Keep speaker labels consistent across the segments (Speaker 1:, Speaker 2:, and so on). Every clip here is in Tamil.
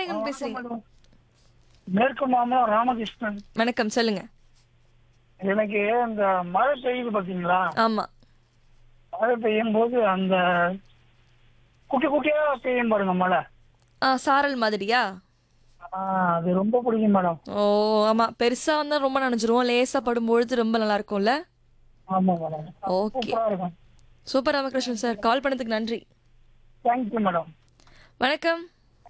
Speaker 1: யாருங்க பேசுறீங்க
Speaker 2: மேற்கு மாமலம் ராமகிருஷ்ணன்
Speaker 1: வணக்கம் சொல்லுங்க
Speaker 2: எனக்கு அந்த மழை பெய்யுது பாத்தீங்களா
Speaker 1: ஆமா
Speaker 2: மழை பெய்யும் போது அந்த குட்டி குட்டியா பெய்யும் பாருங்க மழை
Speaker 1: ஆ சாரல் மாதிரியா
Speaker 2: ஆஹ் அது ரொம்ப பிடிக்கும் மேடம்
Speaker 1: ஓ ஆமா பெருசா வந்தா ரொம்ப நனைஞ்சிரும் லேசா படும்பொழுது ரொம்ப நல்லா இருக்கும்ல
Speaker 2: ஆமா மேடம்
Speaker 1: ஓகே
Speaker 2: சூப்பரா இருக்கும்
Speaker 1: சூப்பர் ராமகிருஷ்ணன் சார் கால் பண்ணதுக்கு நன்றி
Speaker 2: தேங்க்யூ மேடம்
Speaker 1: வணக்கம்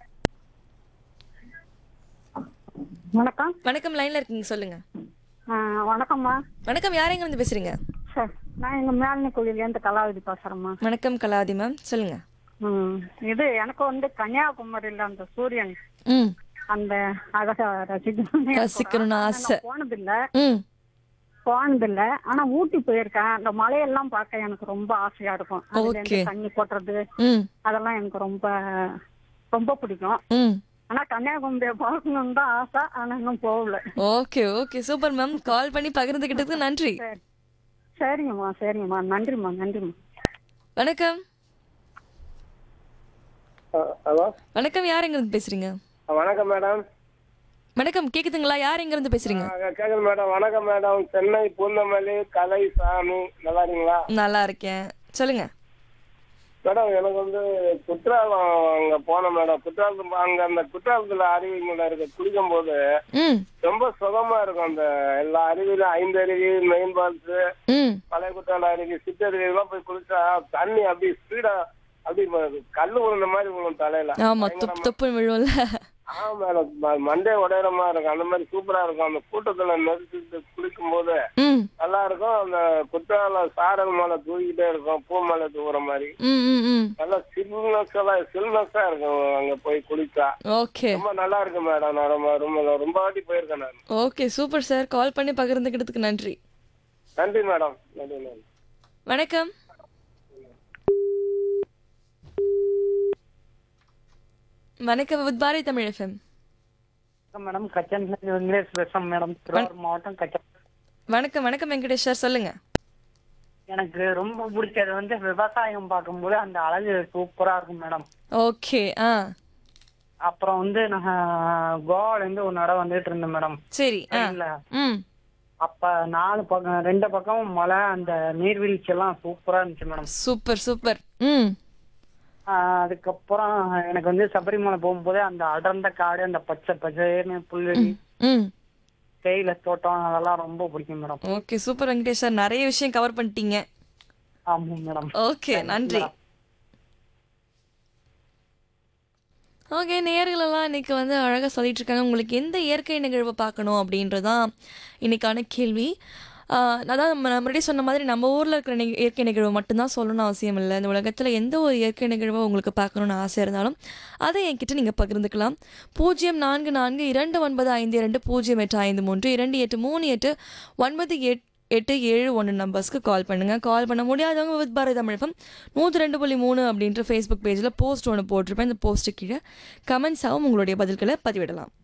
Speaker 3: வணக்கம்
Speaker 1: வணக்கம் லைன்ல இருக்கீங்க சொல்லுங்க
Speaker 3: ஆ, வணக்கம்மா
Speaker 1: வணக்கம் யாரெங்க இருந்து பேசுறீங்க
Speaker 3: சார் நான் எங்க மேலினி கோயிலேருந்து கலாவதி பேசுறேம்மா
Speaker 1: வணக்கம் கலாதி மேம் சொல்லுங்க
Speaker 3: ம் இது எனக்கு வந்து கன்னியாகுமரியில அந்த சூரியன்
Speaker 1: ம்
Speaker 3: அந்த அழகா ரசிக்கணும்னு எனக்கு
Speaker 1: ரசிக்கணும்னு
Speaker 3: ஒரு
Speaker 1: ஆசை.
Speaker 3: நான் போனதில்ல
Speaker 1: ம்
Speaker 3: போனதில்ல ஆனா ஊட்டி போயிருக்கேன் அந்த மலையெல்லாம் பார்க்க எனக்கு ரொம்ப ஆசையா இருக்கும் அதுல இருந்து
Speaker 1: Okay.
Speaker 3: தண்ணி கொட்டுறது
Speaker 1: ம்
Speaker 3: அதெல்லாம் எனக்கு ரொம்ப ரொம்ப பிடிக்கும்
Speaker 1: ம்
Speaker 3: ஆனா கன்னியாகுமரியை பார்க்கணும்னு தான் ஆசை ஆனா இன்னும் போகல
Speaker 1: okay okay super ma'am call பண்ணி பகிர்ந்துக்கிட்டதுக்கு நன்றி
Speaker 3: சரி சரிங்கம்மா சரிங்கம்மா நன்றிம்மா நன்றிம்மா
Speaker 1: வணக்கம்
Speaker 4: ஹலோ
Speaker 1: வணக்கம் யார் எங்க இருந்து பேசுறீங்க
Speaker 4: வணக்கம் மேடம்
Speaker 1: வணக்கம் கேக்குதுங்களா யார் எங்க இருந்து பேசுறீங்க
Speaker 4: கேக்குது மேடம் வணக்கம் மேடம் சென்னை பூந்தமல்லி கலை சாமி நல்லா இருக்கீங்களா
Speaker 1: நல்லா இருக்கேன் சொல்லுங்க
Speaker 4: மேடம் எனக்கு வந்து குற்றாலம் அங்க போனேன் மேடம் குற்றாலம் அங்க அந்த குற்றாலத்துல அருவிங்கள இருக்க குளிக்கும் போது
Speaker 1: ம்
Speaker 4: ரொம்ப சுகமா இருக்கும் அந்த எல்லா அருவியிலும் ஐந்து அருவி மெயின் ஃபால்ஸ்
Speaker 1: ம்
Speaker 4: பழைய குற்றால அருவி சித்தருவி எல்லாம் போய் குளிச்சா தண்ணி அப்படி ஸ்பீடா அப்படி ம- கல்லு விழுந்த மாதிரி விழும் தலையில
Speaker 1: ஆமா துப்பு துப்புன்னு விழும்ல
Speaker 4: ஆ மேடம் ம- மண்டே உடையிற மாதிரி இருக்கும் அந்த மாதிரி சூப்பரா இருக்கும் அந்த கூட்டத்துல நெரிச்சிட்டு குளிக்கும் போது
Speaker 1: ம்
Speaker 4: நல்லா இருக்கும் அந்த குற்றால சாரல் மலை தூக்கிட்டே இருக்கும் பூ மலை தூக்குற மாதிரி
Speaker 1: ம் ம் ம்
Speaker 4: நல்லா சில்னஸ் எல்லாம் சில்னஸா இருக்கும் அங்க போய் குளிச்சா
Speaker 1: ஓகே
Speaker 4: ரொம்ப நல்லா இருக்கு மேடம் நான் ரொம்ப ரொம்ப ரொம்ப வாட்டி போயிருக்கேன் நான்
Speaker 1: ஓகே சூப்பர் சார் கால் பண்ணி பகிர்ந்துக்கிட்டதுக்கு நன்றி
Speaker 4: நன்றி மேடம் நன்றி நன்றி
Speaker 1: வணக்கம் வணக்கம் with Bharathi Tamil FM
Speaker 2: madam கச்சன் வெங்கடேஷ் பேசுறேன் மேடம் திருவாரூர் மாவட்டம் கச்சன்
Speaker 1: வணக்கம் வணக்கம் வெங்கடேஷ் சார் சொல்லுங்க
Speaker 2: எனக்கு ரொம்ப பிடிச்சது வந்து விவசாயம் பார்க்கும்போது அந்த அழகு சூப்பரா இருக்கும் மேடம்
Speaker 1: ஓகே ஆ
Speaker 2: அப்புறம் வந்து நான் கோவால இருந்து ஒரு நட வந்துட்டு இருந்தேன் மேடம்
Speaker 1: சரி ஆ
Speaker 2: ட்ரெயின்ல
Speaker 1: ம்
Speaker 2: அப்ப நாலு பக்கம் ரெண்டு பக்கமும் மலை அந்த நீர்வீழ்ச்சி எல்லாம் சூப்பரா இருந்துச்சு மேடம்
Speaker 1: சூப்பர் சூப்பர் ம்
Speaker 2: ஆஹ் அதுக்கப்புறம் எனக்கு வந்து சபரிமலை போகும்போது அந்த அடர்ந்த காடு அந்த பச்சை பச்சைன்னு புல்வெளி
Speaker 1: ம்
Speaker 2: தேயிலை தோட்டம் அதெல்லாம் ரொம்ப பிடிக்கும் madam
Speaker 1: okay super Venkatesh sir நிறைய விஷயம் கவர் பண்ணிட்டீங்க
Speaker 2: ஆமா மேடம்
Speaker 1: ஓகே நன்றி ஓகே நேர்களெல்லாம் இன்னைக்கு வந்து அழகாக சொல்லிட்டு இருக்காங்க உங்களுக்கு எந்த இயற்கை நிகழ்வை பார்க்கணும் அப்படின்றதான் இன்னைக்கான கேள்வி ஆஹ் அதான் நம்ம நம்ம முன்னாடி சொன்ன மாதிரி நம்ம ஊரில் இருக்கிற நி இயற்கை நிகழ்வு மட்டும்தான் சொல்லணும்னு அவசியம் இல்லை இந்த உலகத்தில் எந்த ஒரு இயற்கை நிகழ்வை உங்களுக்கு பார்க்கணுன்னு ஆசை இருந்தாலும் அதை என்கிட்ட நீங்கள் பகிர்ந்துக்கலாம் பூஜ்ஜியம் நான்கு நான்கு இரண்டு ஒன்பது ஐந்து இரண்டு பூஜ்ஜியம் எட்டு ஐந்து மூன்று இரண்டு எட்டு மூணு எட்டு ஒன்பது எட் எட்டு ஏழு ஒன்று நம்பர்ஸ்க்கு கால் பண்ணுங்கள் கால் பண்ண முடியாதவங்க வித் பாரதி தமிழகம் நூற்றி ரெண்டு புள்ளி மூணு அப்படின்ற ஃபேஸ்புக் பேஜில் போஸ்ட் ஒன்று போட்டிருப்பேன் இந்த போஸ்ட்டு கீழே கமெண்ட்ஸாகவும் உங்களுடைய பதில்களை பதிவிடலாம்